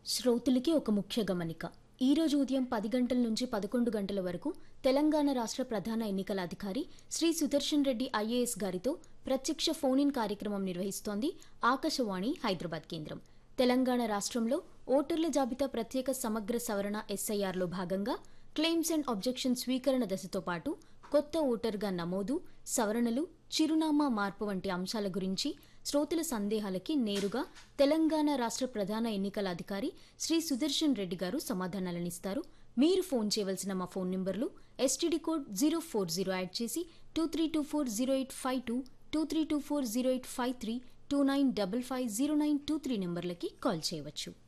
శ్రోతలకి ఒక ముఖ్య గమనిక ఈ రోజు ఉదయం పది గంటల నుంచి పదకొండు గంటల వరకు తెలంగాణ రాష్ట్ర ప్రధాన ఎన్నికల అధికారి శ్రీ సుదర్శన్ రెడ్డి ఐఏఎస్ గారితో ప్రత్యక్ష ఫోన్ ఇన్ కార్యక్రమం నిర్వహిస్తోంది ఆకాశవాణి హైదరాబాద్ కేంద్రం తెలంగాణ రాష్ట్రంలో ఓటర్ల జాబితా ప్రత్యేక సమగ్ర సవరణ ఎస్ఐఆర్లో భాగంగా క్లెయిమ్స్ అండ్ అబ్జెక్షన్ స్వీకరణ దశతో పాటు కొత్త ఓటర్గా నమోదు సవరణలు చిరునామా మార్పు వంటి అంశాల గురించి శ్రోతల సందేహాలకి నేరుగా తెలంగాణ రాష్ట్ర ప్రధాన ఎన్నికల అధికారి శ్రీ సుదర్శన్ రెడ్డి గారు సమాధానాలనిస్తారు మీరు ఫోన్ చేయవలసిన మా ఫోన్ నెంబర్లు STD code zero four zero add చేసి two three two four zero eight five two two three two four zero eight five three two nine double five zero nine two three నెంబర్లకి call చేయవచ్చు